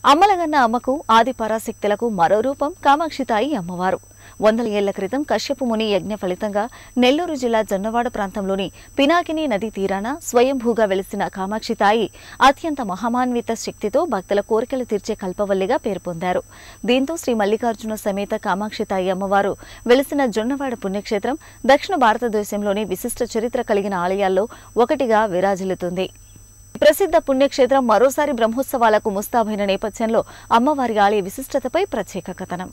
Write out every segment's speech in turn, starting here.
అమ్మలగన్న అమ్మకు ఆది పరాశక్తులకు మరో రూపం కామాక్షితాయి అమ్మవారు వందల ఏళ్ల క్రితం కశ్యపు ముని యజ్ఞ ఫలితంగా నెల్లూరు జిల్లా జొన్నవాడ ప్రాంతంలోని పినాకిని నది తీరాన స్వయంభూగా వెలిసిన కామాక్షితాయి అత్యంత మహమాన్విత శక్తితో భక్తుల కోరికలు తీర్చే కల్పవల్లిగా పేరు పొందారు దీంతో శ్రీ మల్లికార్జున సమేత కామాక్షితాయి అమ్మవారు వెలిసిన జొన్నవాడ పుణ్యక్షేత్రం దక్షిణ భారతదేశంలోని విశిష్ట చరిత్ర కలిగిన ఆలయాల్లో ఒకటిగా విరాజిల్లుతుంది ప్రసిద్ధ పుణ్యక్షేత్రం మరోసారి బ్రహ్మోత్సవాలకు ముస్తాబైన నేపథ్యంలో అమ్మవారి ఆలయ విశిష్టతపై ప్రత్యేక కథనం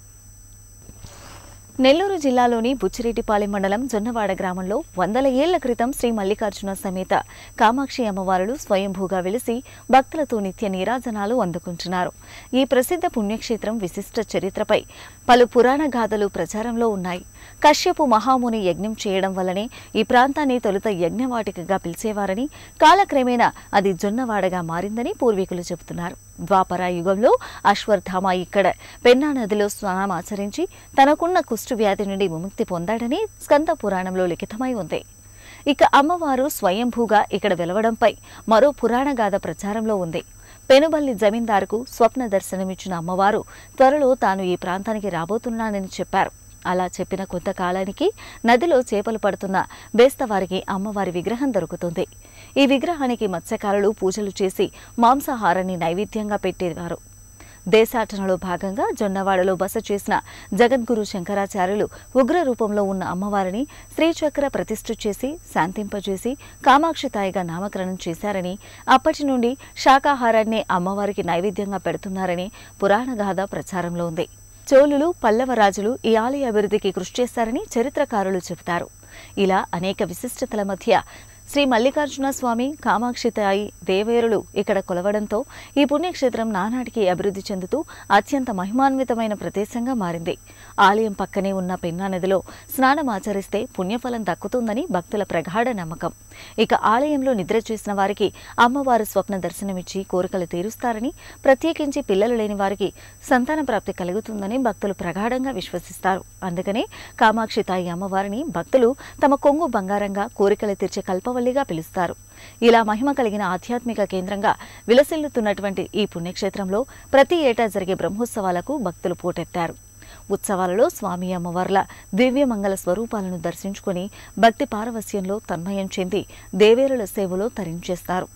నెల్లూరు జిల్లాలోని బుచ్చిరెడ్డిపాలెం మండలం జొన్నవాడ గ్రామంలో వందల ఏళ్ల క్రితం శ్రీ మల్లికార్జున సమేత కామాక్షి అమ్మవారులు స్వయంభూగా వెలిసి భక్తులతో నిత్య నీరాజనాలు అందుకుంటున్నారు ఈ ప్రసిద్ధ పుణ్యక్షేత్రం విశిష్ట చరిత్రపై పలు పురాణ గాథలు ప్రచారంలో ఉన్నాయి కశ్యపు మహాముని యజ్ఞం చేయడం వల్లనే ఈ ప్రాంతాన్ని తొలుత యజ్ఞవాటికగా పిలిచేవారని కాలక్రమేణా అది జొన్నవాడగా మారిందని పూర్వీకులు చెబుతున్నారు ద్వాపర యుగంలో అశ్వత్థామ ఇక్కడ పెన్నా నదిలో స్నానమాచరించి తనకున్న కుష్టు వ్యాధి నుండి విముక్తి పొందాడని స్కంద పురాణంలో లిఖితమై ఉంది ఇక అమ్మవారు స్వయంభూగా ఇక్కడ వెలవడంపై మరో పురాణ గాథ ప్రచారంలో ఉంది పెనుబల్లి జమీందారుకు స్వప్న దర్శనమిచ్చిన అమ్మవారు త్వరలో తాను ఈ ప్రాంతానికి రాబోతున్నానని చెప్పారు అలా చెప్పిన కొంతకాలానికి నదిలో చేపలు పడుతున్న బేస్తవారికి అమ్మవారి విగ్రహం దొరుకుతుంది ఈ విగ్రహానికి మత్స్యకారులు పూజలు చేసి మాంసాహారాన్ని నైవేద్యంగా పెట్టేవారు దేశాటనలో భాగంగా జొన్నవాడలో బస చేసిన జగద్గురు శంకరాచార్యులు ఉగ్ర రూపంలో ఉన్న అమ్మవారిని శ్రీచక్ర ప్రతిష్ఠ చేసి శాంతింపజేసి కామాక్షితాయిగా నామకరణం చేశారని అప్పటి నుండి శాకాహారాన్ని అమ్మవారికి నైవేద్యంగా పెడుతున్నారని పురాణగాథ ప్రచారంలో ఉంది చోళులు పల్లవ రాజులు ఈ ఆలయ అభివృద్ధికి కృషి చేశారని చరిత్రకారులు చెబుతారు ఇలా అనేక విశిష్టతల మధ్య శ్రీ మల్లికార్జున స్వామి కామాక్షితాయి దేవేరులు ఇక్కడ కొలవడంతో ఈ పుణ్యక్షేత్రం నానాటికి అభివృద్ధి చెందుతూ అత్యంత మహిమాన్వితమైన ప్రదేశంగా మారింది ఆలయం పక్కనే ఉన్న పెన్నా నదిలో స్నానం ఆచరిస్తే పుణ్యఫలం దక్కుతుందని భక్తుల ప్రగాఢ నమ్మకం ఇక ఆలయంలో నిద్ర చేసిన వారికి అమ్మవారు స్వప్న దర్శనమిచ్చి కోరికలు తీరుస్తారని ప్రత్యేకించి పిల్లలు లేని వారికి సంతాన ప్రాప్తి కలుగుతుందని భక్తులు ప్రగాఢంగా విశ్వసిస్తారు అందుకనే కామాక్షితాయి అమ్మవారిని భక్తులు తమ కొంగు బంగారంగా కోరికలు తీర్చే కల్పవల్లిగా పిలుస్తారు ఇలా మహిమ కలిగిన ఆధ్యాత్మిక కేంద్రంగా విలసిల్లుతున్నటువంటి ఈ పుణ్యక్షేత్రంలో ప్రతి ఏటా జరిగే బ్రహ్మోత్సవాలకు భక్తులు పోటెత్తారు ఉత్సవాలలో స్వామి అమ్మవార్ల దివ్యమంగళ స్వరూపాలను దర్శించుకుని భక్తి పారవస్యంలో తన్మయం చెంది దేవేరుల సేవలో తరించేస్తారు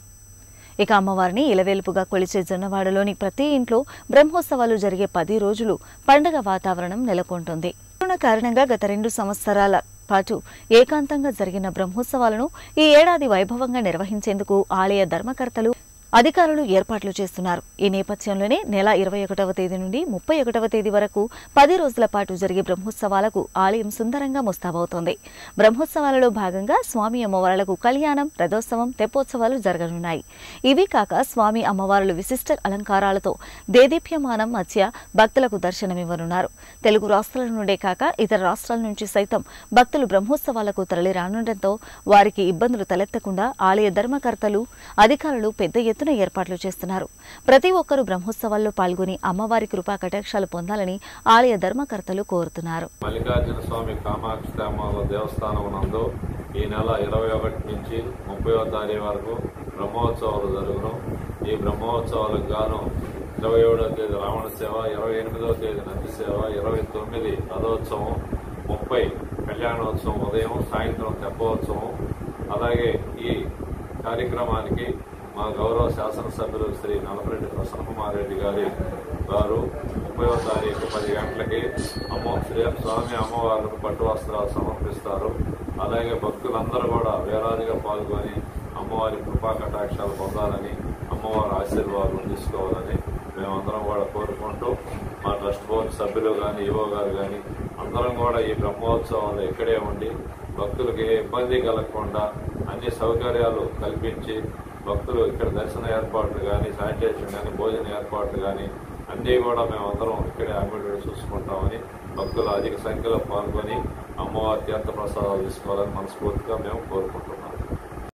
ఇక అమ్మవారిని ఇలవేల్పుగా కొలిచే జొన్నవాడలోని ప్రతి ఇంట్లో బ్రహ్మోత్సవాలు జరిగే పది రోజులు పండగ వాతావరణం నెలకొంటుంది కరోనా కారణంగా గత రెండు సంవత్సరాల పాటు ఏకాంతంగా జరిగిన బ్రహ్మోత్సవాలను ఈ ఏడాది వైభవంగా నిర్వహించేందుకు ఆలయ ధర్మకర్తలు అధికారులు ఏర్పాట్లు చేస్తున్నారు ఈ నేపథ్యంలోనే నెల ఇరవై ఒకటవ తేదీ నుండి ముప్పై ఒకటవ తేదీ వరకు పది రోజుల పాటు జరిగే బ్రహ్మోత్సవాలకు ఆలయం సుందరంగా ముస్తాబవుతోంది బ్రహ్మోత్సవాలలో భాగంగా స్వామి అమ్మవార్లకు కళ్యాణం రథోత్సవం తెప్పోత్సవాలు జరగనున్నాయి ఇవి కాక స్వామి అమ్మవార్లు విశిష్ట అలంకారాలతో దేదీప్యమానం మధ్య భక్తులకు దర్శనమివ్వనున్నారు తెలుగు రాష్ట్రాల నుండే కాక ఇతర రాష్ట్రాల నుంచి సైతం భక్తులు బ్రహ్మోత్సవాలకు తరలి రానుండటంతో వారికి ఇబ్బందులు తలెత్తకుండా ఆలయ ధర్మకర్తలు అధికారులు పెద్ద ఎత్తున ఏర్పాట్లు చేస్తున్నారు ప్రతి ఒక్కరూ బ్రహ్మోత్సవాల్లో పాల్గొని అమ్మవారి కృపా కటాక్షాలు పొందాలని ఆలయ ధర్మకర్తలు కోరుతున్నారు మల్లికార్జున స్వామి కామాక్షి అమ్మవారి దేవస్థానం నందు ఈ నెల ఇరవై ఒకటి నుంచి ముప్పైవ తారీఖు వరకు బ్రహ్మోత్సవాలు జరుగును ఈ బ్రహ్మోత్సవాలకు గాను ఇరవై ఏడవ తేదీ రావణ సేవ ఇరవై ఎనిమిదవ తేదీ నంది సేవ ఇరవై తొమ్మిది రథోత్సవం ముప్పై కళ్యాణోత్సవం ఉదయం సాయంత్రం తెప్పోత్సవం అలాగే ఈ కార్యక్రమానికి మా గౌరవ శాసనసభ్యులు శ్రీ నలపరెడ్డి ప్రసన్నకుమార్ రెడ్డి గారి వారు ముప్పైవ తారీఖు పది గంటలకి అమ్మ శ్రీ స్వామి అమ్మవార్లకు పట్టు వస్త్రాలు సమర్పిస్తారు అలాగే భక్తులందరూ కూడా వేలాదిగా పాల్గొని అమ్మవారి కృపా కటాక్షాలు పొందాలని అమ్మవారి ఆశీర్వాదం తీసుకోవాలని మేమందరం కూడా కోరుకుంటూ మా ట్రస్ట్ బోర్డు సభ్యులు కానీ ఈవో గారు కానీ అందరం కూడా ఈ బ్రహ్మోత్సవాలు ఇక్కడే ఉండి భక్తులకు ఏ ఇబ్బంది కలగకుండా అన్ని సౌకర్యాలు కల్పించి భక్తులు ఇక్కడ దర్శన ఏర్పాట్లు కానీ శానిటేషన్ కానీ భోజన ఏర్పాట్లు కానీ అన్నీ కూడా మేమందరం ఇక్కడే అమ్మిడి చూసుకుంటామని భక్తులు అధిక సంఖ్యలో పాల్గొని అమ్మవారి తీర్థ ప్రసాదాలు తీసుకోవాలని మనస్ఫూర్తిగా మేము కోరుకుంటున్నాం